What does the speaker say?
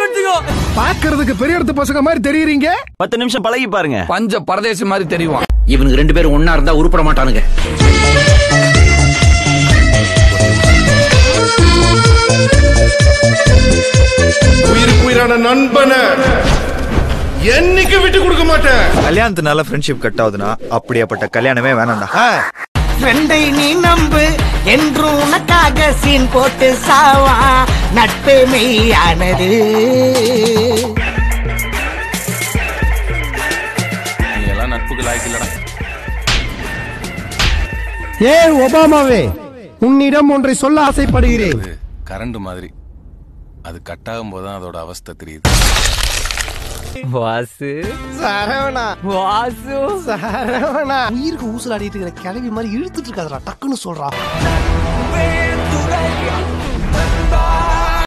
வச்சுக்கோ பாக்குறதுக்கு பெரிய இடத்து பசங்க மாதிரி தெரியுறீங்க பத்து நிமிஷம் பழகி பாருங்க பஞ்ச பரதேசி மாதிரி தெரியும் இவனுக்கு ரெண்டு பேரும் ஒன்னா இருந்தா உருப்பட மாட்டானுங்க உயிருக்கு உயிரான நண்பனை என்னைக்கு விட்டு கொடுக்க மாட்டேன் கல்யாணத்தினால ஃப்ரெண்ட்ஷிப் கட் ஆகுதுன்னா அப்படியாப்பட்ட கல்யாணமே வேணாம்டா ஃப்ரெண்டை நீ நம்பு என்றும் உனக்காக சீன் போட்டு சாவா நட்பு மெய்யானது நீ எல்லாம் நட்புக்கு லாய்க்கு இல்லடா ஏ ஒபாமாவே உன்னிடம் ஒன்றை சொல்ல ஆசைப்படுகிறேன் அது கரண்ட் மாதிரி அது கட் ஆகும் போது தான் அதோட அவஸ்தை தெரியுது வாசு சரவணா வாசு சரவணா உயிருக்கு ஊசலாடிட்டு இருக்கிற கிளவி மாதிரி இழுத்துட்டு இருக்காதடா டக்குன்னு சொல்றா